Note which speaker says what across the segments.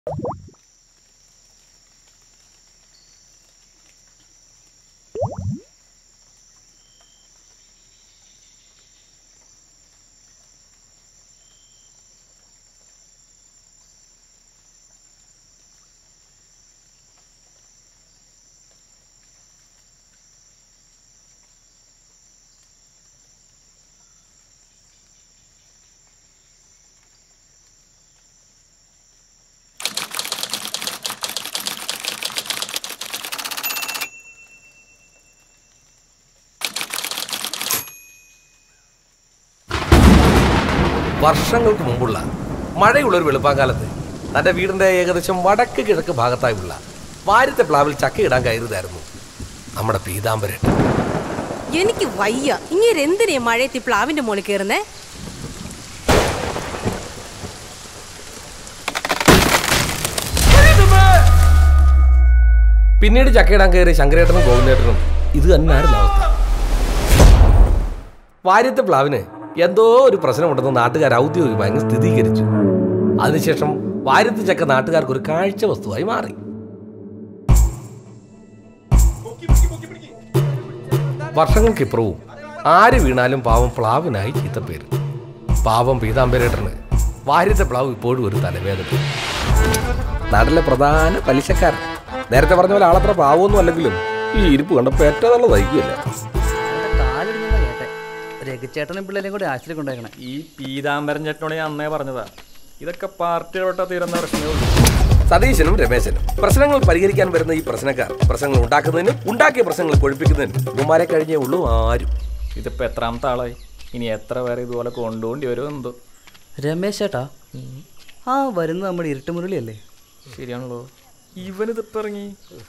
Speaker 1: വർഷങ്ങൾക്ക് മുമ്പുള്ള മഴയുള്ള ഒരു വെളുപ്പാങ്കാലത്ത് തന്റെ വീടിന്റെ ഏകദേശം വടക്ക് കിഴക്ക് ഭാഗത്തായുള്ള വാര്യത്തെ പ്ലാവിൽ ചക്കയിടാൻ കയറിയതായിരുന്നു നമ്മുടെ പീതാംബരൻ
Speaker 2: എനിക്ക് വയ്യ ഇങ്ങനെ എന്തിനാ മഴയത്ത് ഈ പ്ലാവിന്റെ മുകളിൽ കയറുന്നേ
Speaker 1: പിന്നീട് ചക്കയിടാൻ കയറിയ ശങ്കരേട്ടനും ഗോവിന്ദേട്ടനും ഇത് തന്നെയായിരുന്നു അവസ്ഥ വാര്യത്തെ പ്ലാവിന് എന്തോ ഒരു പ്രശ്നമുണ്ടെന്ന് നാട്ടുകാർ ഔദ്യോഗികമായി സ്ഥിരീകരിച്ചു അതിനുശേഷം വാര്യത്തെ ചക്ക നാട്ടുകാർക്ക് ഒരു കാഴ്ച വസ്തുവായി മാറി വർഷങ്ങൾക്കിപ്പുറവും ആര് വീണാലും പാവം പ്ലാവിനായി ചീത്തപ്പേര് പാവം പീതാംബരേട്ടന് വാര്യത്തെ പ്ലാവ് ഇപ്പോഴും ഒരു തലവേദന നാട്ടിലെ പ്രധാന പലിശക്കാരൻ നേരത്തെ പറഞ്ഞ പോലെ ആളത്ര പാവമൊന്നും അല്ലെങ്കിലും ഈ ഇരിപ്പ് കണ്ടപ്പോ ഏറ്റവും തയ്ക്കുകയല്ല
Speaker 3: കാലിടുന്ന കേട്ടെ രഘുചേട്ടനും പിള്ളേരെയും കൂടി ആശുപത്രി കൊണ്ടുപോയിക്കണേ
Speaker 4: ഈ പീതാംബരൻ ചേട്ടനോട് ഞാൻ അന്നേ പറഞ്ഞതാ ഇതൊക്കെ പാർട്ടിയോട്ടാ തീരുന്ന പ്രശ്നമേ ഉള്ളൂ
Speaker 1: സതീശനും രമേശനും പ്രശ്നങ്ങൾ പരിഹരിക്കാൻ വരുന്ന ഈ പ്രശ്നക്കാർ പ്രശ്നങ്ങൾ ഉണ്ടാക്കുന്നതിനും ഉണ്ടാക്കിയ പ്രശ്നങ്ങൾ കൊഴിപ്പിക്കുന്നതിനും ഇവന്മാരെ കഴിഞ്ഞേ ഉള്ളൂ ആരും
Speaker 4: ഇതിപ്പോ എത്രാമത്തെ ആളായി ഇനി എത്ര പേരെ ഇതുപോലെ കൊണ്ടുപോണ്ടി വരുമോ എന്തോ
Speaker 3: രമേശ് ചേട്ടാ ആ വരുന്നത് നമ്മുടെ ഇരുട്ടുമുരളി അല്ലേ
Speaker 4: ശരിയാണല്ലോ ഇവനിതിപ്പോ ഇറങ്ങി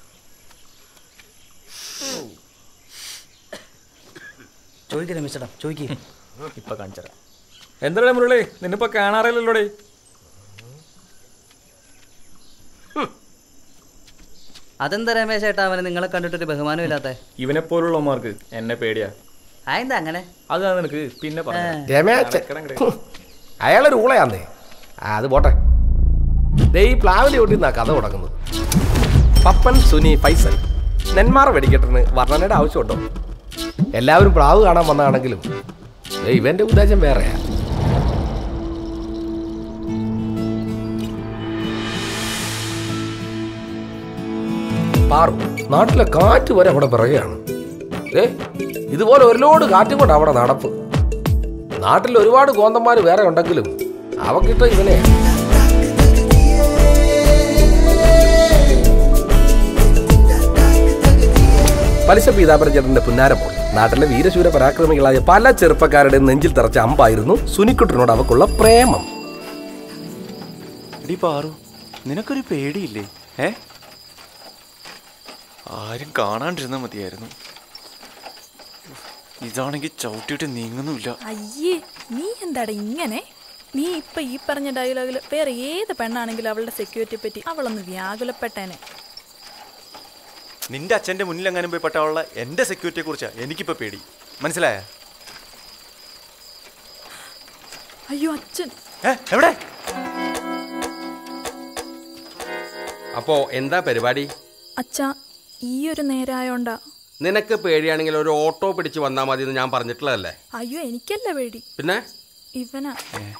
Speaker 3: ചോദിക്ക രമേശ് ചേട്ടാ ചോദിക്കേ
Speaker 4: ഇപ്പൊ കാണിച്ചരാ എന്താ മുരളി നിന്നിപ്പോ കാണാറില്ലല്ലോടേ
Speaker 3: അതെന്താ രമേശ് ചേട്ടാ അവന് നിങ്ങളെ കണ്ടിട്ടൊരു ബഹുമാനം ഇല്ലാത്ത
Speaker 4: ഇവനെ പോലുള്ളവന്മാർക്ക് എന്നെ പേടിയാ
Speaker 3: അതെന്താ അങ്ങനെ
Speaker 4: അത് ഞാൻ നിനക്ക് പിന്നെ പറഞ്ഞു
Speaker 1: രമേശൻ ഹും, അയാളൊരു ഊളയാന്നേ ആ, അത് പോട്ടെ ദേ ഈ പ്ലാവിലെ ഒട്ടി നിന്നാ കഥ തുടങ്ങുന്നത് പപ്പൻ സുനി ഫൈസൽ നെന്മാറ വെടിക്കെട്ടിന് വർണ്ണനയുടെ ആവശ്യമുണ്ടോ എല്ലാവരും പ്ലാവ് കാണാൻ വന്നതാണെങ്കിലും ദേ ഇവന്റെ ഉദ്ദേശം വേറെയാ പാറു നാട്ടിലെ കാറ്റ് വരെ അവിടെ പിറകെയാണ് ഏ ഇതുപോലെ ഒരു ലോഡ് കാറ്റും കൊണ്ട് അവിടെ നടപ്പ് നാട്ടിൽ ഒരുപാട് കോന്തന്മാർ വേറെ ഉണ്ടെങ്കിലും അവക്കിട്ട് ഇവനെ പലിശ പീതാപരചേട്ടന്റെ പുന്നാരപ്പോൾ നാട്ടിലെ വീരശൂര പരാക്രമികളായ പല ചെറുപ്പക്കാരുടെയും നെഞ്ചിൽ തറച്ച അമ്പായിരുന്നു സുനിക്കുട്ടനോട് അവക്കുള്ള പ്രേമം
Speaker 5: എടി പാറു നിനക്കൊരു പേടിയില്ലേ ഏ ആരും കാണാണ്ടിരുന്നാ മതിയായിരുന്നു ഇതാണെങ്കിൽ ചവിട്ടിയിട്ട് നീങ്ങുന്നുമില്ല
Speaker 6: അയ്യേ നീ എന്താടാ ഇങ്ങനെ നീ ഇപ്പൊ ഈ പറഞ്ഞ ഡയലോഗിൽ വേറെ ഏത് പെണ്ണാണെങ്കിലും അവളുടെ സെക്യൂരിറ്റിയെ പറ്റി അവളൊന്ന് വ്യാകുലപ്പെട്ടേനെ
Speaker 5: നിന്റെ അച്ഛന്റെ മുന്നിൽ എങ്ങാനും പോയി പെട്ടാനുള്ള എന്റെ സെക്യൂരിറ്റിയെ കുറിച്ചാ എനിക്കിപ്പോ പേടി മനസ്സിലായ
Speaker 6: അയ്യോ അച്ഛൻ
Speaker 5: ഏ എവിടെ
Speaker 7: അപ്പോ എന്താ പരിപാടി
Speaker 6: അച്ഛാ ഈ ഒരു നേരായോണ്ടാ
Speaker 7: നിനക്ക് പേടിയാണെങ്കിൽ ഒരു ഓട്ടോ പിടിച്ച് വന്നാൽ മതി എന്ന് ഞാൻ പറഞ്ഞിട്ടുള്ളതല്ലേ
Speaker 6: അയ്യോ എനിക്കല്ല പേടി
Speaker 7: പിന്നെ
Speaker 6: ഇവനാ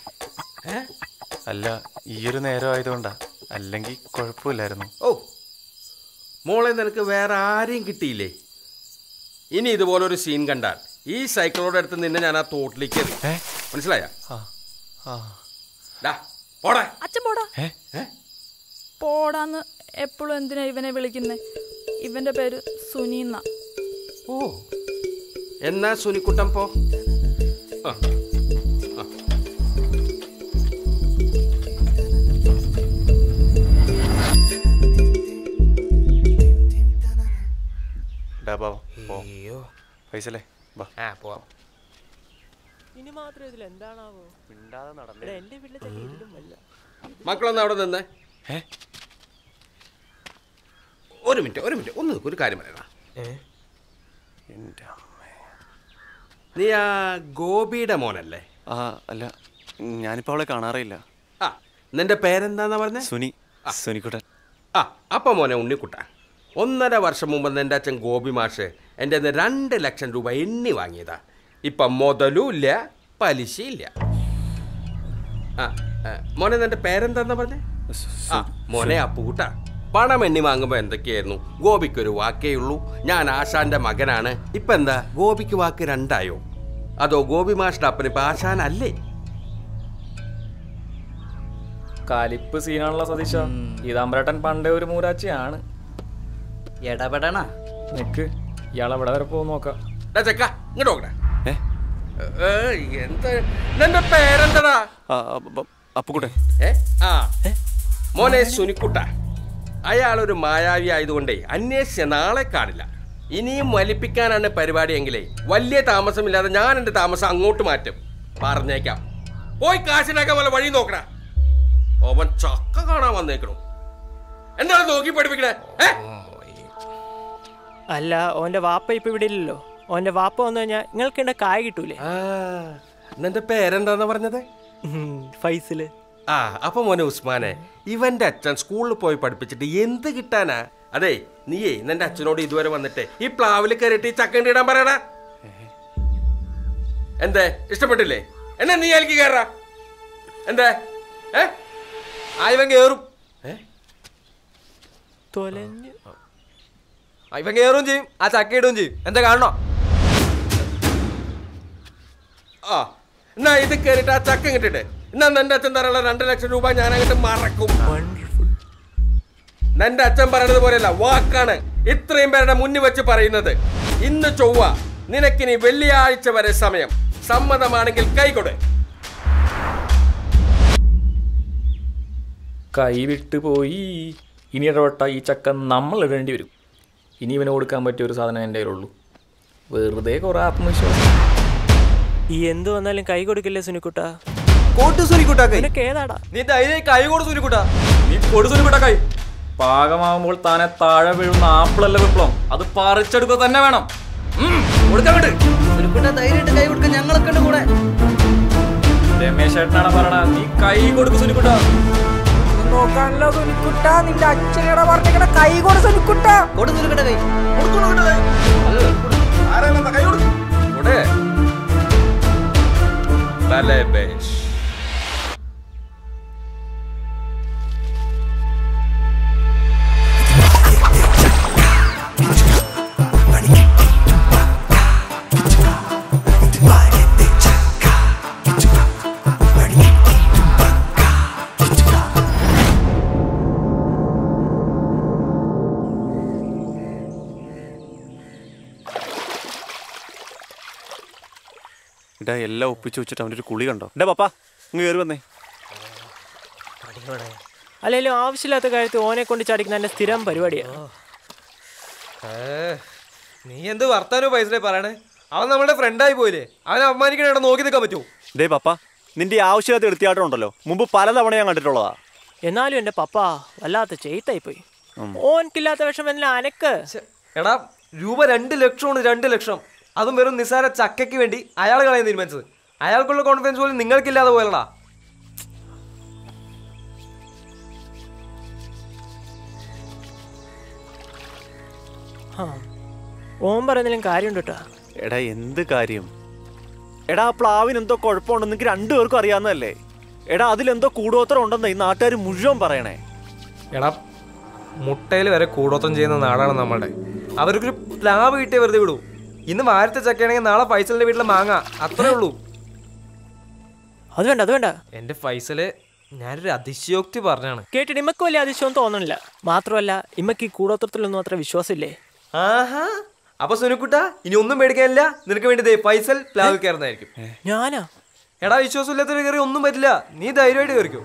Speaker 5: അല്ല ഈ ഒരു നേരം ആയതുകൊണ്ടാ അല്ലെങ്കിൽ കുഴപ്പമില്ലായിരുന്നു
Speaker 7: ഓ മോളെ നിനക്ക് വേറെ ആരെയും കിട്ടിയില്ലേ ഇനി ഇതുപോലൊരു സീൻ കണ്ടാൽ ഈ സൈക്കിളോടെ അടുത്ത് നിന്നെ ഞാൻ ആ തോട്ടിലേക്ക് എറിയും.
Speaker 5: ഏ?
Speaker 7: മനസ്സിലായ
Speaker 5: ആ ആ
Speaker 7: പോടെ
Speaker 6: അച്ഛൻ പോടാ
Speaker 5: ഏ
Speaker 7: ഏ?
Speaker 6: പോടാന്ന് എപ്പോഴും എന്തിനാ ഇവനെ വിളിക്കുന്നേ ഇവന്റെ പേര് സുനീന്ന
Speaker 7: ഓ എന്നാ സുനിക്കുട്ടൻ പോ ആ
Speaker 5: ഡാ ബാ പോ പൈസല്ലേ ബാ
Speaker 7: ആ പോവാം
Speaker 5: മിണ്ടാതെ നടന്നേ
Speaker 7: മക്കളൊന്ന് അവിടെ നിന്ന്
Speaker 5: ഏ
Speaker 7: ഒരു മിനിറ്റ് ഒരു മിനിറ്റ് ഒന്ന് നിൽക്ക്, ഒരു കാര്യം പറയണ
Speaker 5: എൻ്റെ അമ്മേ.
Speaker 7: നീ ആ ഗോപിയുടെ മോനല്ലേ
Speaker 5: ആ അല്ല ഞാനിപ്പോൾ അവളെ കാണാറില്ല
Speaker 7: ആ നിന്റെ പേരെന്താന്നാ പറഞ്ഞേ
Speaker 5: സുനി
Speaker 8: സുനിക്കുട്ടൻ
Speaker 7: ആ അപ്പം മോനെ ഉണ്ണിക്കുട്ട ഒന്നര വർഷം മുമ്പ് എൻ്റെ അച്ഛൻ ഗോപി മാഷ് എൻ്റെ കയ്യിന്ന് രണ്ട് ലക്ഷം രൂപ എണ്ണി വാങ്ങിയതാ ഇപ്പം മുതലും ഇല്ല പലിശയില്ല ആ ആ, മോനെ നിന്റെ പേരെന്താന്നാ പറഞ്ഞേ ആ മോനെ അപ്പൂട്ട പണം എണ്ണി വാങ്ങുമ്പോൾ എന്തൊക്കെയായിരുന്നു ഗോപിക്കൊരു വാക്കേ ഉള്ളൂ ഞാൻ ആശാന്റെ മകനാണ് ഇപ്പം എന്താ ഗോപിക്ക് വാക്ക് രണ്ടായോ അതോ ഗോപി മാഷിന്റെ അപ്പന് ഇപ്പം ആശാനല്ലേ
Speaker 4: കലിപ്പ് സീനാണല്ലോ സതീശ ഇതാമ്പരട്ടൻ പണ്ടേ ഒരു മൂരാച്ചിയാണ്
Speaker 3: ഇടപെടണ
Speaker 4: നിക്ക് ഇയാൾ എവിടെ വരെ പോകും നോക്കാം
Speaker 7: ഡാ ചെക്ക ഇങ്ങോട്ട് നോക്കടാ
Speaker 8: ഏ
Speaker 7: ഏ, എന്താ നിന്റെ പേരെന്തടാ
Speaker 8: ആ, അപ്പ- അപ്പുക്കുട്ടൻ
Speaker 7: ഏ ആ മോനെ സുനിക്കുട്ട അയാളൊരു മായാവി ആയതുകൊണ്ടേ അന്വേഷിച്ച നാളെ കാണില്ല ഇനിയും വലിപ്പിക്കാനാണ് പരിപാടിയെങ്കിലേ വലിയ താമസമില്ലാതെ ഞാൻ എൻ്റെ താമസം അങ്ങോട്ട് മാറ്റും പറഞ്ഞേക്കാം പോയി കാശിനാക്കാൻ വല്ല വഴി നോക്കണ അവൻ ചക്ക കാണാൻ വന്നേക്കണു എന്താണ് നോക്കി പഠിപ്പിക്കണേ ഏ
Speaker 9: അല്ല ഓന്റെ വാപ്പ ഇപ്പൊ ഇവിടെ ഇല്ലല്ലോ ഓന്റെ വാപ്പ വന്നു കഴിഞ്ഞാൽ നിങ്ങൾക്ക് എന്റെ കായ കിട്ടൂലേ
Speaker 7: ആ നിന്റെ പേരെന്താന്നാ പറഞ്ഞത്
Speaker 9: ഉം, ഫൈസല്
Speaker 7: ആ അപ്പൊ മോനെ ഉസ്മാനെ ഇവന്റെ അച്ഛൻ സ്കൂളിൽ പോയി പഠിപ്പിച്ചിട്ട് എന്ത് കിട്ടാനാ അതെ നീയേ നിന്റെ അച്ഛനോട് ഇതുവരെ വന്നിട്ട് ഈ പ്ലാവിൽ കയറിയിട്ട് ഈ ചക്കണ്ടി ഇടാൻ പറയടാ എന്തേ ഇഷ്ടപ്പെട്ടില്ലേ എന്നാ നീ എനിക്ക് കയറാ എന്തേ ഏ
Speaker 5: ആ ഇവൻ കേറും
Speaker 7: ഏ?
Speaker 9: തൊലഞ്ഞ്
Speaker 5: ആ, ഇവൻ കേറും ചെയ്യും ആ ചക്ക ഇടുകയും ചെയ്യും എന്താ കാണണോ
Speaker 7: ആ എന്നാ ഇത് കയറിയിട്ട് ആ ചക്ക കിട്ടിട്ട് എന്നാ നിന്റെ അച്ഛൻ തരാനുള്ള രണ്ട് ലക്ഷം രൂപ ഞാൻ അങ്ങോട്ട് മറക്കും നിന്റെ അച്ഛൻ പറയണത് പോലെയല്ല വാക്കാണ് ഇത്രയും പേരുടെ മുന്നിൽ വെച്ച് പറയുന്നത് ഇന്ന് ചൊവ്വ നിനക്കിനി വെള്ളിയാഴ്ച വരെ സമയം സമ്മതമാണെങ്കിൽ കൈകൊട്
Speaker 4: കൈ വിട്ടു പോയി ഇനി ഇടപെട്ട ഈ ചക്ക നമ്മൾ ഇടേണ്ടി വരും ഇനി ഇവന് കൊടുക്കാൻ പറ്റിയ ഒരു സാധനം എൻ്റെ കയ്യിലുള്ളൂ വെറുതെ കുറെ ആത്മവിശ്വാസം
Speaker 9: ഈ എന്ത് വന്നാലും കൈ കൊടുക്കില്ലേ സുനിക്കുട്ട
Speaker 5: കോട്ട് സുനിക്കുട്ടാ
Speaker 9: നിനക്ക് ഏതാടാ
Speaker 5: നീ ധൈര്യം കൈ കൊടു സുനിക്കുട്ടാ
Speaker 4: നീ കൊടുസുനിക്കട്ട കൈ പാകമാകുമ്പോൾ താനെ താഴെ വീഴുന്ന ആപ്പിളല്ല വിപ്ലവം അത് പറിച്ചെടുക്കുക തന്നെ വേണം ഉം, കൊടുക്കാൻ വിട്ട്
Speaker 3: സുനിക്കുട്ട ധൈര്യമായിട്ട് കൈ കൊടുക്കാൻ ഞങ്ങളൊക്കെ ഉണ്ട് കൂടെ
Speaker 4: രമേശ് ചേട്ടനാണ് പറയണ നീ കൈ കൊടുക്കും സുനിക്കുട്ട
Speaker 9: നോക്കാനല്ലോ സുനിക്കുട്ട നിന്റെ അച്ഛനോട് പറഞ്ഞ കൈ കൊടു സുനിക്കുട്ട
Speaker 3: കൊടു സുനിക്കുട്ട കൈ
Speaker 7: കൊട്. തലേ ബേഷ്.
Speaker 8: ഇടാ എല്ലാം ഒപ്പിച്ച് വെച്ചിട്ട് അവൻ്റെ ഒരു കുളി കണ്ടോ എടാ പപ്പാ ഇങ്ങ് കയറി വന്നേ
Speaker 9: അല്ലെങ്കിലും ആവശ്യമില്ലാത്ത കാര്യത്തിൽ ഓനെ കൊണ്ട് ചടിക്കുന്ന എന്റെ സ്ഥിരം പരിപാടിയാ
Speaker 5: നീ എന്ത് വർത്താനോ പൈസ പറയണേ അവൻ നമ്മുടെ ഫ്രണ്ടായി പോയില്ലേ അവനെ അപമാനിക്കണ ഇവിടെ നോക്കി നിൽക്കാൻ പറ്റുമോ
Speaker 8: ഡേ പപ്പ നിന്റെ ഈ ആവശ്യമില്ലാത്ത എടുത്തിയാട്ടം ഉണ്ടല്ലോ മുമ്പ് പലതവണ ഞാൻ കണ്ടിട്ടുള്ളതാ
Speaker 9: എന്നാലും എന്റെ പപ്പ വല്ലാത്ത ചെയ്ത്തായി പോയി ഓൻക്കില്ലാത്ത വിഷം എന്നാൽ അനക്ക്
Speaker 5: ഛെ, എടാ രൂപ രണ്ട് ലക്ഷമാണ് രണ്ട് ലക്ഷം അതും വെറും നിസ്സാര ചക്കയ്ക്ക് വേണ്ടി അയാൾ കളയാൻ തീരുമാനിച്ചത് അയാൾക്കുള്ള കോൺഫിഡൻസ് പോലും നിങ്ങൾക്കില്ലാതെ പോയല്ലടാ
Speaker 9: ആ. ഓൻ പറയുന്നതിലും കാര്യമുണ്ട് കേട്ടോ
Speaker 8: എടാ എന്ത് കാര്യം എടാ ആ പ്ലാവിന് എന്തോ കുഴപ്പമുണ്ടെന്ന് എനിക്ക് രണ്ടുപേർക്കും അറിയാവുന്നതല്ലേ എടാ അതിലെന്തോ കൂടോത്രം ഉണ്ടെന്ന് ഈ നാട്ടുകാർ മുഴുവൻ പറയണേ
Speaker 5: എടാ മുട്ടയിൽ വരെ കൂടോത്രം ചെയ്യുന്ന നാടാണ് നമ്മളുടെ അവർക്കൊരു പ്ലാവ് കിട്ടിയ വെറുതെ വിടൂ ഇന്ന് വാരത്തെ ചക്കയാണെങ്കിൽ നാളെ ഫൈസലിന്റെ വീട്ടിലെ മാങ്ങ അത്രേ ഉള്ളൂ
Speaker 9: അത് വേണ്ട അത് വേണ്ട
Speaker 5: എന്റെ ഫൈസല് ഞാനൊരു അതിശയോക്തി പറഞ്ഞാണ്
Speaker 9: കേട്ടിട്ട് ഇമ്മക്ക് വലിയ അതിശയം തോന്നണില്ല മാത്രമല്ല ഇമ്മക്ക് ഈ കൂടോത്രത്തിലൊന്നും അത്ര വിശ്വാസമില്ലേ
Speaker 5: ആഹാ അപ്പൊ സുനുക്കുട്ട ഇനി ഒന്നും പേടിക്കാനില്ല നിനക്ക് വേണ്ടി ദേ ഫൈസൽ പ്ലാവ് കയറുന്നതായിരിക്കും
Speaker 9: ഞാനാ
Speaker 5: എടാ വിശ്വാസമില്ലാത്തൊരു കയറി ഒന്നും പറ്റില്ല നീ ധൈര്യമായിട്ട് കയറിക്കോ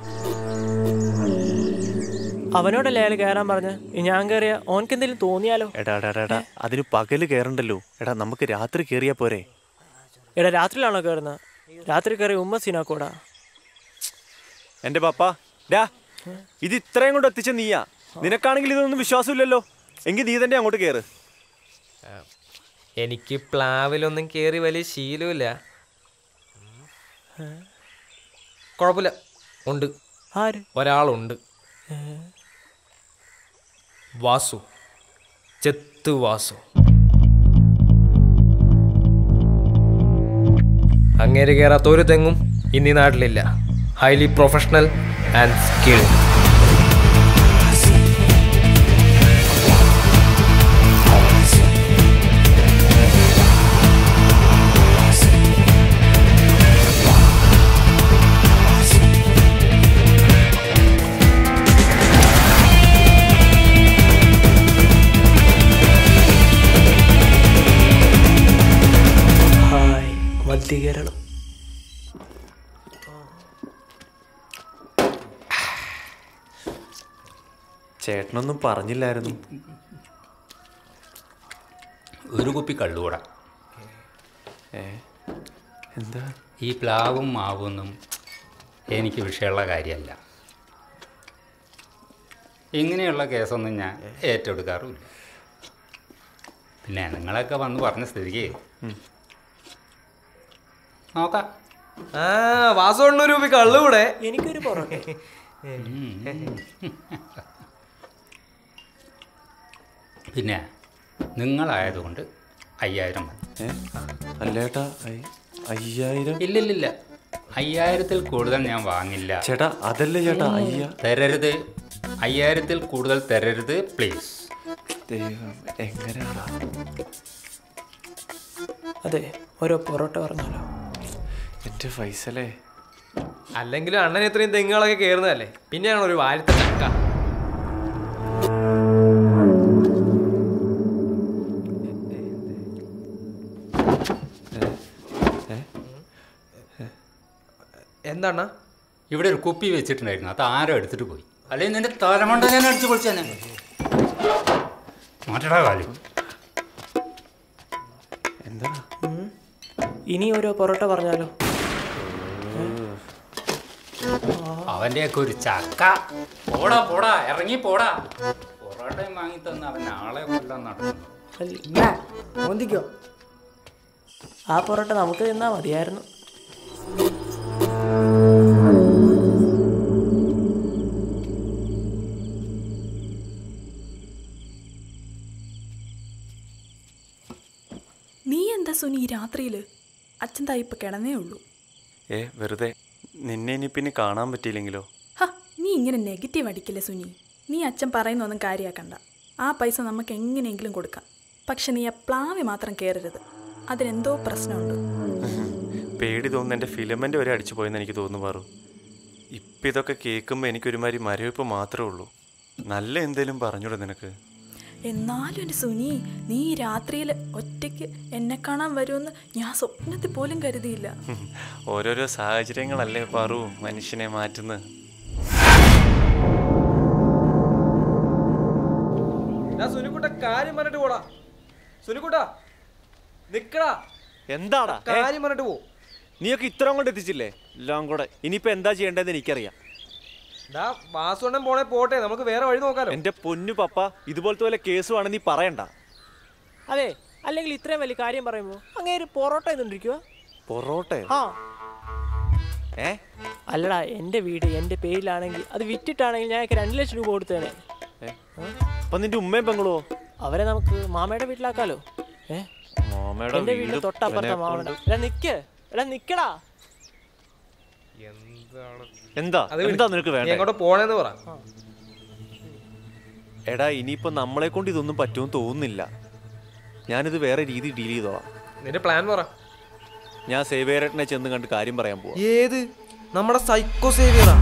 Speaker 9: അവനോടല്ലേ അയാൾ കയറാൻ പറഞ്ഞ് ഞാൻ കയറിയ ഓനക്ക് എന്തെങ്കിലും തോന്നിയാലോ
Speaker 8: എടാ എടാ എടാ, എടാ അതിന് പകല് കയറണ്ടല്ലോ എടാ നമുക്ക് രാത്രി കയറിയാ പോരെ
Speaker 9: എടാ രാത്രിയിലാണോ കയറുന്നത് രാത്രി കയറി ഉമ്മ സീനാക്കോടാ
Speaker 8: എന്റെ പപ്പ ഡാ ഇത് ഇത്രയും കൊണ്ട് എത്തിച്ച നീയാ നിനക്കാണെങ്കിൽ ഇതൊന്നും വിശ്വാസമില്ലല്ലോ എങ്കിൽ നീ തന്നെ അങ്ങോട്ട് കയറ്
Speaker 5: എനിക്ക് പ്ലാവിലൊന്നും കയറി വലിയ ശീലമില്ല കുഴപ്പമില്ല ഉണ്ട്
Speaker 9: ആര്
Speaker 5: ഒരാളുണ്ട് വാസു ചെത്ത് വാസു അങ്ങേര് കയറാത്ത ഒരു തെങ്ങും ഇന്നീ നാട്ടിലില്ല highly professional and skill
Speaker 9: hi Madhya Keralam
Speaker 8: ചേട്ടനൊന്നും പറഞ്ഞില്ലായിരുന്നു
Speaker 10: ഒരു കുപ്പി കള്ളുകൂട
Speaker 8: ഏ എന്താ
Speaker 10: ഈ പ്ലാവും മാവൊന്നും എനിക്ക് വിഷയമുള്ള കാര്യമല്ല ഇങ്ങനെയുള്ള കേസൊന്നും ഞാൻ ഏറ്റെടുക്കാറുമില്ല പിന്നെ നിങ്ങളൊക്കെ വന്ന് പറഞ്ഞ സ്ഥിതിക്ക് നോക്കാം
Speaker 5: ആ വാസു എണ്ണൂറ് രൂപ കള്ളുകൂടെ
Speaker 9: എനിക്കൊരു പൊറോട്ട
Speaker 10: പിന്നെ നിങ്ങളായതുകൊണ്ട് അയ്യായിരം മതി
Speaker 8: ഏ അല്ലേട്ടാ ഐ- അയ്യായിരം
Speaker 10: ഇല്ലില്ലില്ല അയ്യായിരത്തിൽ കൂടുതൽ ഞാൻ വാങ്ങില്ല
Speaker 8: ചേട്ടാ അതല്ലേ ചേട്ടാ അയ്യ
Speaker 10: തരരുത് അയ്യായിരത്തിൽ കൂടുതൽ തരരുത് പ്ലീസ്
Speaker 8: ദൈവം എങ്ങനെയാടാ
Speaker 9: അതെ ഓരോ പൊറോട്ട പറഞ്ഞാലോ
Speaker 8: എൻ്റെ ഫൈസലേ
Speaker 5: അല്ലെങ്കിലും അണ്ണൻ ഇത്രയും തെങ്ങുകളൊക്കെ കയറുന്നതല്ലേ പിന്നെയാണ് ഒരു വാരത്തെ ചക്ക എന്താണ്
Speaker 10: ഇവിടെ ഒരു കുപ്പി വെച്ചിട്ടുണ്ടായിരുന്നു അത് ആരോ എടുത്തിട്ട് പോയി അല്ലെങ്കിൽ നിന്റെ തലമണ്ട ഞാൻ അടിച്ചു പൊളിച്ചേനെ മാറ്റടാ കാലം
Speaker 8: എന്താ
Speaker 9: ഇനി ഓരോ പൊറോട്ട പറഞ്ഞാലോ
Speaker 10: അവൻ്റെയൊക്കെ ഒരു ചക്ക പോടാ പോടാ ഇറങ്ങി പോടാ പൊറോട്ടയും വാങ്ങി തന്ന അവൻ നാളെ കൊല്ലാൻ നടക്കുന്നു
Speaker 9: മോന്തിക്കോ ആ പൊറോട്ട നമുക്ക് തിന്നാ മതിയായിരുന്നു
Speaker 6: നീ എന്താ സുനി ഈ രാത്രിയില് അച്ഛൻ താ ഇപ്പൊ കിടന്നേ ഉള്ളൂ
Speaker 8: ഏ വെറുതെ നിന്നെ ഇനി പിന്നെ കാണാൻ പറ്റിയില്ലെങ്കിലോ
Speaker 6: ഹ നീ ഇങ്ങനെ നെഗറ്റീവ് അടിക്കില്ല സുനി നീ അച്ഛൻ പറയുന്നൊന്നും കാര്യമാക്കണ്ട ആ പൈസ നമുക്ക് എങ്ങനെയെങ്കിലും കൊടുക്കാം പക്ഷെ നീ ആ പ്ലാവി മാത്രം കയറരുത് അതിനെന്തോ പ്രശ്നമുണ്ട്
Speaker 8: പേടി തോന്നുന്നു എൻ്റെ ഫിലമെൻ്റ് വരെ അടിച്ചു പോയെന്ന് എനിക്ക് തോന്നുന്നു പാറു ഇപ്പം ഇതൊക്കെ കേൾക്കുമ്പോൾ എനിക്കൊരുമാതിരി മരവിപ്പ് മാത്രമേ ഉള്ളൂ നല്ല എന്തേലും പറഞ്ഞൂടെ നിനക്ക്
Speaker 6: എന്നാലും എൻ്റെ സുനി നീ ഈ രാത്രിയിൽ ഒറ്റയ്ക്ക് എന്നെ കാണാൻ വരുമെന്ന് ഞാൻ സ്വപ്നത്തിൽ പോലും കരുതിയില്ല
Speaker 8: ഹും, ഓരോരോ സാഹചര്യങ്ങളല്ലേ പാറു മനുഷ്യനെ മാറ്റുന്നത്
Speaker 5: ഞാൻ സുനിക്കുട്ട കാര്യം പറഞ്ഞിട്ട് പോടാ സുനിക്കുട്ട നിക്കടാ
Speaker 8: എന്താടാ ഏ?
Speaker 5: കാര്യം പറഞ്ഞിട്ട് പോ
Speaker 8: നീയൊക്കെ ഇത്രയും കൊണ്ട് എത്തിച്ചില്ലേ എല്ലാം കൂടെ ഇനിയിപ്പോൾ എന്താ ചെയ്യേണ്ടതെന്ന് എനിക്കറിയാം
Speaker 5: ഡാ വാസുണ്ണൻ പോണേ പോട്ടെ നമുക്ക് വേറെ വഴി നോക്കാലോ
Speaker 8: എൻ്റെ പൊന്നു പപ്പ ഇതുപോലത്തെ വല്ല കേസുമാണ് നീ പറയണ്ട
Speaker 9: അതെ അല്ലെങ്കിൽ ഇത്രയും വലിയ കാര്യം പറയുമ്പോ അങ്ങേര് പൊറോട്ട ചെയ്തോണ്ടിരിക്കുക
Speaker 8: പൊറോട്ട
Speaker 9: ആ
Speaker 8: ഏ
Speaker 9: അല്ലടാ എൻ്റെ വീട് എൻ്റെ പേരിലാണെങ്കിൽ അത് വിറ്റിട്ടാണെങ്കിൽ ഞാൻ രണ്ട് ലക്ഷം രൂപ കൊടുത്തേനെ
Speaker 8: ഏ? അപ്പൊ നിന്റെ ഉമ്മയും പെങ്ങളുവോ
Speaker 9: അവരെ നമുക്ക് മാമയുടെ വീട്ടിലാക്കാലോ ഏ
Speaker 8: മാമയുടെ
Speaker 9: എന്റെ
Speaker 8: വീട്
Speaker 9: വീടിന്റെ തൊട്ടപ്പുറത്തെ
Speaker 8: ഇവനെ
Speaker 9: മാമയുടെ
Speaker 8: കൊണ്ട്-
Speaker 9: എടാ നിക്ക് എടാ നിക്കടാ
Speaker 5: എന്താണ്
Speaker 8: എന്താ
Speaker 5: അത് വിട്.
Speaker 8: എന്താ നിനക്ക്
Speaker 5: നീ
Speaker 8: വേണ്ടേ
Speaker 5: എങ്ങോട്ട് പോണേന്ന് പറ
Speaker 8: എടാ ഇനിയിപ്പോ നമ്മളെ കൊണ്ട് ഇതൊന്നും പറ്റുമെന്ന് തോന്നുന്നില്ല ഞാനിത് വേറെ രീതി ഡീൽ ചെയ്തോളാം
Speaker 5: നിന്റെ പ്ലാൻ പറ
Speaker 8: ഞാൻ സേവേരട്ടനെ ചെന്ന് കണ്ട് കാര്യം പറയാൻ പോവാ
Speaker 5: ഏത് നമ്മുടെ സൈക്കോ സേവിയറാ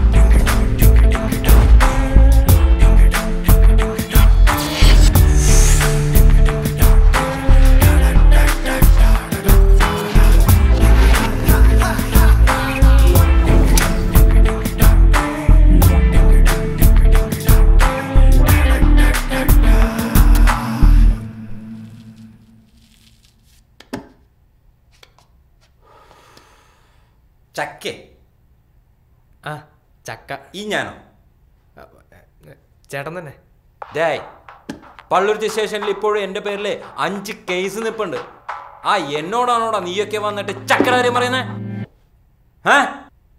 Speaker 11: ചക്കേ
Speaker 5: ആ ചക്ക
Speaker 11: ഈ ഞാനോ
Speaker 5: ചേട്ടൻ തന്നെ
Speaker 11: ഡേയ് പള്ളുരുത്തി സ്റ്റേഷനിൽ ഇപ്പോഴും എൻ്റെ പേരിൽ അഞ്ച് കേസ് നിൽപ്പുണ്ട് ആ എന്നോടാണോടാ നീയൊക്കെ വന്നിട്ട് ചക്കരാര്യം പറയുന്നേ ഏ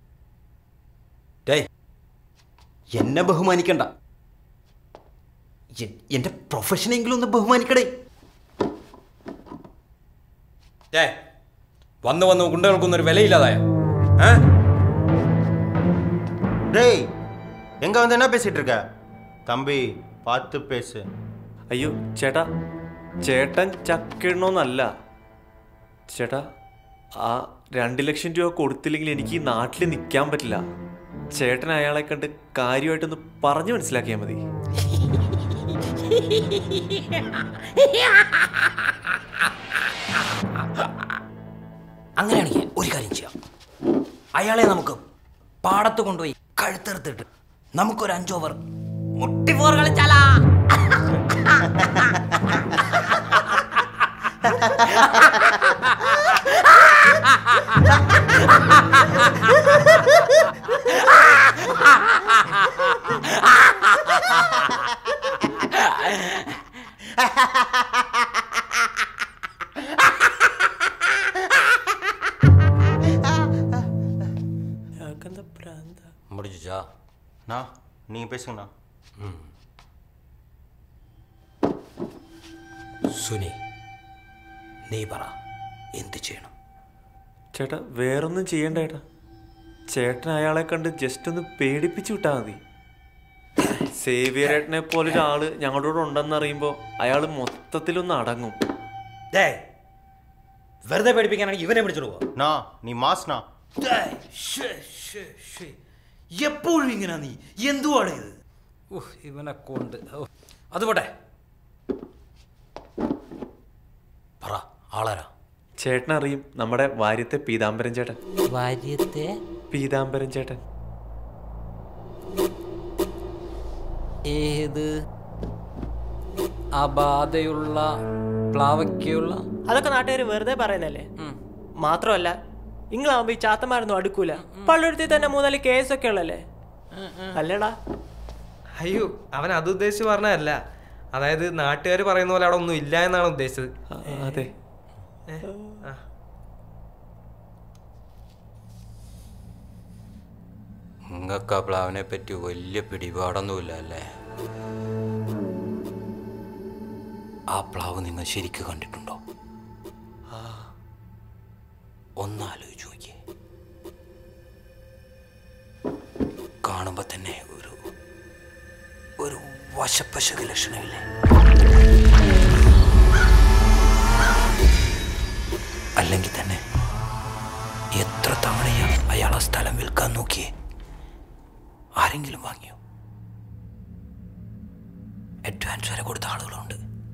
Speaker 11: ഡേയ് എന്നെ ബഹുമാനിക്കണ്ട എ- എന്റെ പ്രൊഫഷനെങ്കിലും ഒന്ന് ബഹുമാനിക്കടേ ഏ വന്ന് വന്ന് ഗുണ്ടകൾക്കൊന്നും ഒരു വിലയില്ലാതായ ഏ
Speaker 12: டேய் எங்க வந்து என்ன பேசிட்டு இருக்க தம்பி பார்த்து பேசு
Speaker 8: അയ്യോ ചേട്ടാ ചേട്ടൻ ചക്കിടണമെന്നല്ല ചേട്ടാ ആ രണ്ട് ലക്ഷം രൂപ കൊടുത്തില്ലെങ്കിൽ എനിക്ക് ഈ നാട്ടിൽ നിൽക്കാൻ പറ്റില്ല ചേട്ടൻ അയാളെ കണ്ട് കാര്യമായിട്ടൊന്ന് പറഞ്ഞു മനസ്സിലാക്കിയാൽ മതി
Speaker 11: അങ്ങനെയാണെങ്കിൽ ഒരു കാര്യം ചെയ്യാം അയാളെ നമുക്ക് പാടത്ത് കൊണ്ടുപോയി കഴുത്തെടുത്തിട്ട് നമുക്കൊരു അഞ്ച് ഓവർ മുട്ടിപ്പോർ കളിച്ചാലാ முடிஞ்சுச்சா
Speaker 12: அண்ணா நீங்கள் பேசுங்கண்ணா
Speaker 11: ம் സുനി നീ പറ എന്ത് ചെയ്യണം
Speaker 8: ചേട്ടാ വേറൊന്നും ചെയ്യണ്ട ചേട്ടാ ചേട്ടൻ അയാളെ കണ്ട് ജസ്റ്റ് ഒന്ന് പേടിപ്പിച്ചു വിട്ടാൽ മതി സേവിയറേട്ടനെ പോലെ ഒരാള് ഞങ്ങളുടെ കൂടെ ഉണ്ടെന്ന് അറിയുമ്പോൾ അയാൾ മൊത്തത്തിലൊന്ന് അടങ്ങും
Speaker 11: വെറുതെ പേടിപ്പിക്കാനാണെങ്കിൽ ഇവനെ വിളിച്ചോണ്ട് പോവാ
Speaker 12: அண்ணா நீ மாஸ்ண்ணா
Speaker 11: എപ്പോഴും ഇങ്ങനെ നീ എന്തുവാണ് ഇത് ഉഹ്, ഇവനെ കൊണ്ട് ഓ, അത് പോട്ടെ പറ ആളാരാ
Speaker 8: ചേട്ടൻ അറിയും നമ്മുടെ വാര്യത്തെ പീതാംബരൻ ചേട്ടൻ
Speaker 11: വാര്യത്തെ
Speaker 8: പീതാംബരൻ ചേട്ടൻ
Speaker 11: ഏത് അബാധയുള്ള പ്ലാവയ്ക്കുള്ള
Speaker 9: അതൊക്കെ നാട്ടുകാർ വെറുതെ പറയുന്നല്ലേ മാത്രമല്ല നിങ്ങളാവുമ്പോ ഈ ചാത്തന്മാരൊന്നും അടുക്കൂല പള്ളുരുത്തിൽ തന്നെ മൂന്നാല് കേസൊക്കെ ഉള്ളല്ലേ അല്ലേടാ
Speaker 5: അയ്യോ അവൻ അത് ഉദ്ദേശിച്ച് പറഞ്ഞതല്ല അതായത് നാട്ടുകാർ പറയുന്ന പോലെ അവിടെ ഒന്നും ഇല്ല എന്നാണ് ഉദ്ദേശിച്ചത്
Speaker 8: അതെ
Speaker 11: നിങ്ങൾക്ക് ആ പ്ലാവിനെ പറ്റി വലിയ പിടിപാടൊന്നുമില്ല അല്ലേ ആ പ്ലാവ് നിങ്ങൾ ശരിക്ക് കണ്ടിട്ടുണ്ടോ ഒന്നാലോചിച്ച് നോക്കിയേ കാണുമ്പോ തന്നെ ഒരു ഒരു വശപ്പശക ലക്ഷണമില്ലേ അല്ലെങ്കിൽ തന്നെ എത്ര തവണയാ അയാൾ ആ സ്ഥലം വിൽക്കാൻ നോക്കിയേ ആരെങ്കിലും വാങ്ങിയോ അഡ്വാൻസ് വരെ കൊടുത്ത ആളുകളുണ്ട്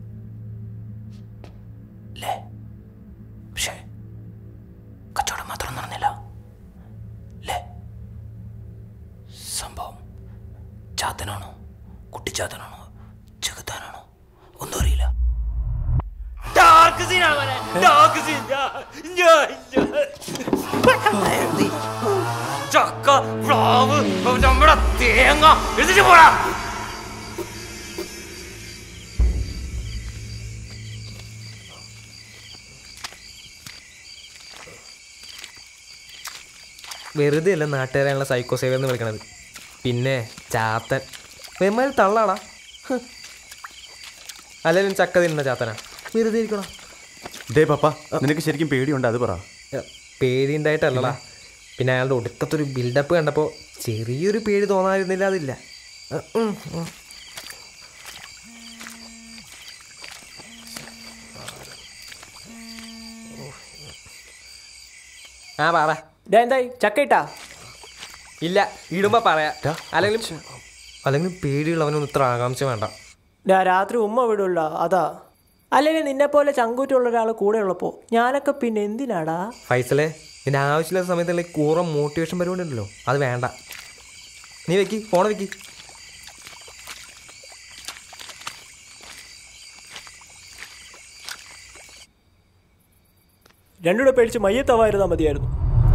Speaker 11: അല്ലേ പക്ഷേ കച്ചവടം മാത്രം നടന്നില്ല അല്ലേ സംഭവം ചാത്തനാണോ കുട്ടിച്ചാത്തനാണോ ചെകുത്താനാണോ ഒന്നും അറിയില്ല
Speaker 9: ഡാർക്ക് സീനാണ് ഡാർക്ക് സീൻ ചക്ക പ്ലാവ് നമ്മുടെ തേങ്ങ എടുത്തിട്ട് പോടാ
Speaker 5: വെറുതെ അല്ല നാട്ടുകാരെയുള്ള സൈക്കോ സേവർ എന്ന് വിളിക്കണത് പിന്നെ ചാത്തൻ വെമ്മാരി തള്ളാടാ ഹ്. അല്ലെങ്കിലും ചക്ക തിന്ന ചാത്തനാ വെറുതെ ഇരിക്കണോ
Speaker 13: ഡേ പപ്പ നിനക്ക് ശരിക്കും പേടിയുണ്ട് അത് പറ
Speaker 5: പേടി ഉണ്ടായിട്ടല്ലടാ പിന്നെ അയാളുടെ ഒടുക്കത്തൊരു ബിൽഡപ്പ് കണ്ടപ്പോൾ ചെറിയൊരു പേടി തോന്നാതിരുന്നില്ല അതില്ല ഉം, ഉം. ആ പറ
Speaker 9: എന്തായി ചക്ക ഇട്ടാ
Speaker 5: ഇല്ല ഇടുമ്പോ പറയാ അല്ലെങ്കിൽ അല്ലെങ്കിൽ പേടിയുള്ളവനൊന്നും ഇത്ര ആകാംക്ഷ വേണ്ട
Speaker 9: ഞാൻ രാത്രി ഉമ്മ വിടുള്ള അതാ അല്ലെങ്കിൽ നിന്നെ പോലെ ചങ്കൂറ്റുള്ള ഒരാൾ കൂടെ ഉള്ളപ്പോ ഞാനൊക്കെ പിന്നെ എന്തിനാടാ
Speaker 5: ഫൈസലെ നിന്റെ ആവശ്യമില്ലാത്ത സമയത്തുള്ള ഈ കൂറ മോട്ടിവേഷൻ പരിപാടി ഉണ്ടല്ലോ അത് വേണ്ട നീ വെക്കി ഫോൺ വെക്കി
Speaker 9: രണ്ടുകൂടെ പേടിച്ച് മയ്യത്തവായിരുന്നാ മതിയായിരുന്നു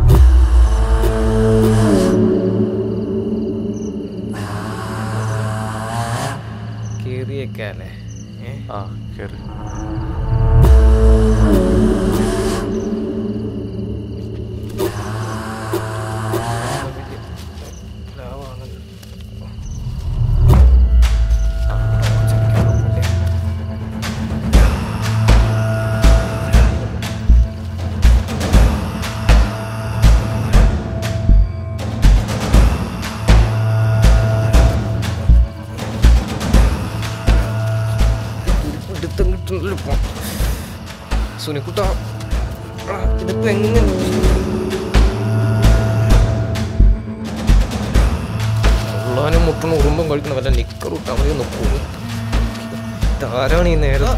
Speaker 5: കേറിയൊക്കെ അല്ലേ
Speaker 8: ആ കയറി
Speaker 5: മറ്റൊന്നിൽ പോ സുനിക്കുട്ട ഇതിപ്പോ എങ്ങനെ ഉള്ളാനും മുട്ടണ ഉറുമ്പം കഴിക്കുന്ന വല്ല നിക്കർ ഇട്ടാ മതി നോക്കൂ ഇതാരാണ് ഈ നേരം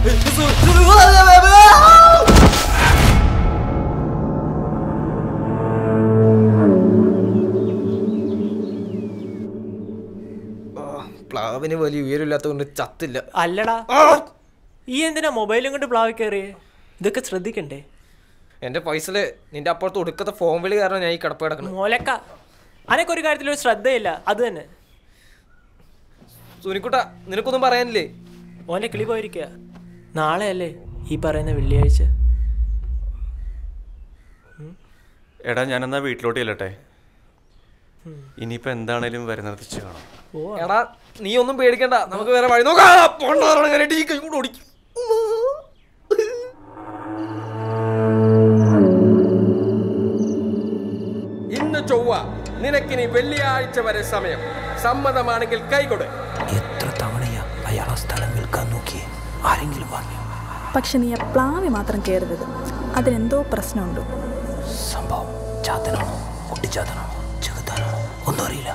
Speaker 5: പ്ലാവിന് വലിയ ഉയരമില്ലാത്തതുകൊണ്ട് ചത്തില്ല
Speaker 9: അല്ലടാ ഈ എന്തിനാ മൊബൈലും കൊണ്ട് പ്ലാവ് കയറിയേ ഇതൊക്കെ ശ്രദ്ധിക്കണ്ടേ
Speaker 5: എന്റെ പൈസല് നിന്റെ അപ്പുറത്ത് ഒടുക്കത്തെ ഫോൺ വിളി കാരണം ഞാൻ ഈ കിടപ്പ് കിടക്കണം
Speaker 9: മോലക്ക അനക്ക് ഒരു കാര്യത്തിൽ ഒരു ശ്രദ്ധയില്ല അത് തന്നെ
Speaker 5: സുനിക്കുട്ട നിനക്കൊന്നും പറയാനില്ലേ
Speaker 9: ഓന്റെ കിളി പോയിരിക്കുക നാളെ അല്ലേ ഈ പറയുന്ന വെള്ളിയാഴ്ച
Speaker 8: എടാ ഞാനെന്നാ വീട്ടിലോട്ട് ചെല്ലട്ടെ ഇനിയിപ്പോ എന്താണേലും വരുന്നത് വെച്ച് കാണാം
Speaker 5: എടാ നീ ഒന്നും പേടിക്കണ്ട നമുക്ക് വേറെ വഴി നോക്കാം പോണ്ടാ ഈ കൈ കൂടെ ഓടിക്കും
Speaker 7: ഇന്ന് ചൊവ്വ നിനക്കിനി വെള്ളിയാഴ്ച വരെ സമയം സമ്മതമാണെങ്കിൽ കൈകൊട്
Speaker 14: എത്ര തവണയാ അയാൾ ആ സ്ഥലം വിൽക്കാൻ നോക്കി ആരെങ്കിലും വാങ്ങി
Speaker 6: പക്ഷെ നീ ആ പ്ലാവി മാത്രം കയറരുത് അതിനെന്തോ പ്രശ്നമുണ്ട്
Speaker 14: സംഭവം ചാത്തനാണോ കുട്ടിച്ചാത്തനാണോ ചെകുത്താനാണോ ഒന്നും അറിയില്ല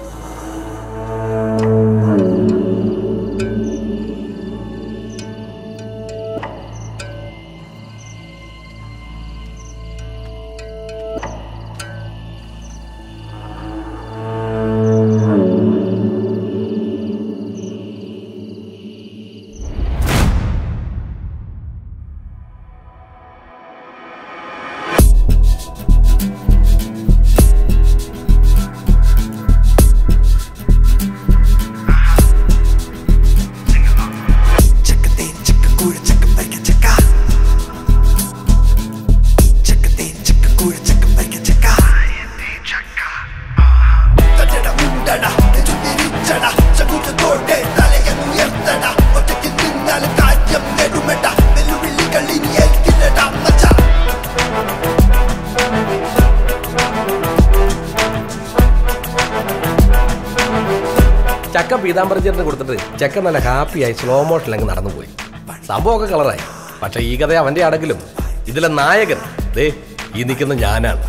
Speaker 1: ചക്ക പീതാംബരച്ചേട്ടന് കൊടുത്തിട്ട് ചക്ക നല്ല ഹാപ്പിയായി സ്ലോ മോഷനിൽ അങ്ങ് നടന്നുപോയി സംഭവമൊക്കെ കളറായി പക്ഷെ ഈ കഥ അവന്റെ ആണെങ്കിലും ഇതിലെ നായകൻ ദേ ഈ നിൽക്കുന്ന ഞാനാണ്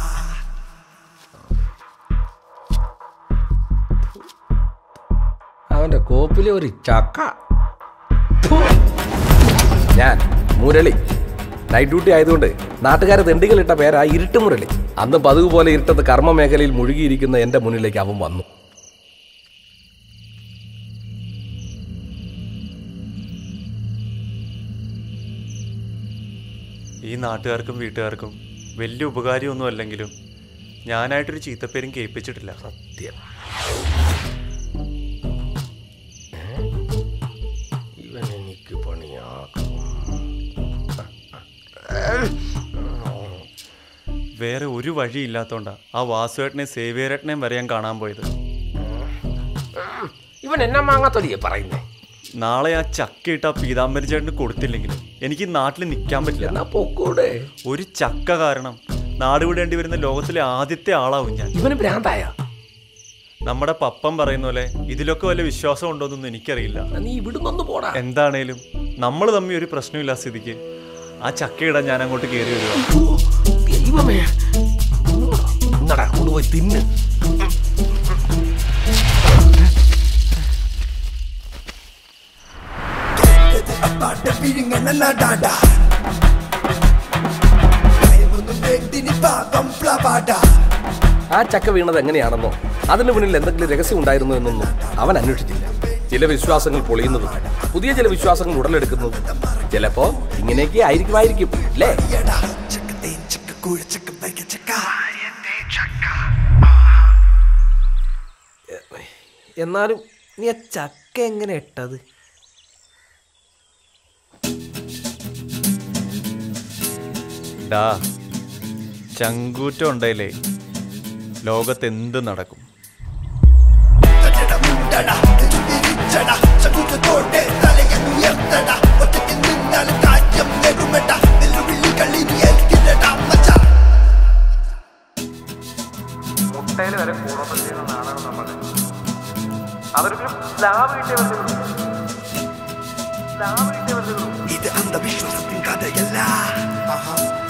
Speaker 1: അവന്റെ കോപ്പിലെ ഒരു ചക്ക ഫു. ഞാൻ മുരളി നൈറ്റ് ഡ്യൂട്ടി ആയതുകൊണ്ട് നാട്ടുകാരെ തെണ്ടികളിട്ട പേരാ ഇരുട്ട് മുരളി അന്ന് പതിവ് പോലെ ഇരുട്ടത്ത് കർമ്മ മേഖലയിൽ മുഴുകിയിരിക്കുന്ന എന്റെ മുന്നിലേക്ക് അവൻ വന്നു
Speaker 8: ഈ നാട്ടുകാർക്കും വീട്ടുകാർക്കും വലിയ ഉപകാരമൊന്നും അല്ലെങ്കിലും ഞാനായിട്ടൊരു ചീത്തപ്പേരും കേൾപ്പിച്ചിട്ടില്ല
Speaker 1: സത്യം ഇവൻ എനിക്ക് പണിയാക്കും
Speaker 8: വേറെ ഒരു വഴിയില്ലാത്തോണ്ടാ ആ വാസുവേട്ടനെ സേവിയരേട്ടനെയും വരെ ഞാൻ കാണാൻ പോയത്
Speaker 1: ഇവൻ എന്നാ മാങ്ങാത്തൊലിയെ പറയുന്നേ
Speaker 8: നാളെ ആ ചക്ക ഇട്ട പീതാംബരി ചേട്ടന് കൊടുത്തില്ലെങ്കിൽ എനിക്ക് നാട്ടിൽ നിൽക്കാൻ പറ്റില്ല
Speaker 1: പൊക്കൂടെ
Speaker 8: ഒരു ചക്ക കാരണം നാട് വിടേണ്ടി വരുന്ന ലോകത്തിലെ ആദ്യത്തെ ആളാവും ഞാൻ
Speaker 1: ഇവന് ഭ്രാന്തായ
Speaker 8: നമ്മുടെ പപ്പൻ പറയുന്ന പോലെ ഇതിലൊക്കെ വല്ല വിശ്വാസം ഉണ്ടോന്നൊന്നും എനിക്കറിയില്ല
Speaker 1: നീ ഇവിടുന്നൊന്ന് പോടാ
Speaker 8: എന്താണേലും നമ്മൾ തമ്മിൽ ഒരു പ്രശ്നമില്ല സ്ഥിതിക്ക് ആ ചക്ക ഇടാൻ ഞാൻ അങ്ങോട്ട് കയറി വരുവാ
Speaker 1: ദൈവമേ എന്നടാ കൊണ്ടുപോയി തിന്ന് ആ ചക്ക വീണത് എങ്ങനെയാണെന്നോ അതിന് മുന്നിൽ എന്തെങ്കിലും രഹസ്യം ഉണ്ടായിരുന്നു എന്നൊന്നും അവൻ അന്വേഷിച്ചില്ല ചില വിശ്വാസങ്ങൾ പൊളിയുന്നതും പുതിയ ചില വിശ്വാസങ്ങൾ ഉടലെടുക്കുന്നതും ചിലപ്പോ ഇങ്ങനെയൊക്കെ ആയിരിക്കുമായിരിക്കും അല്ലേ
Speaker 5: എന്നാലും നീ ആ ചക്ക എങ്ങനെ ഇട്ടത്
Speaker 8: ഡാ ചങ്കൂറ്റം ഉണ്ടേലേ ലോകത്ത് എന്ത് നടക്കും
Speaker 5: മുട്ടയിൽ വരെ പൂർണ്ണത്തിൽ ചെയ്യുന്ന നാടാണ് നമ്മൾ അതൊരു ലാഭ കിട്ടിയ
Speaker 14: ഇത് അന്ധവിശ്വാസത്തിൻ കഥയല്ല ആഹാ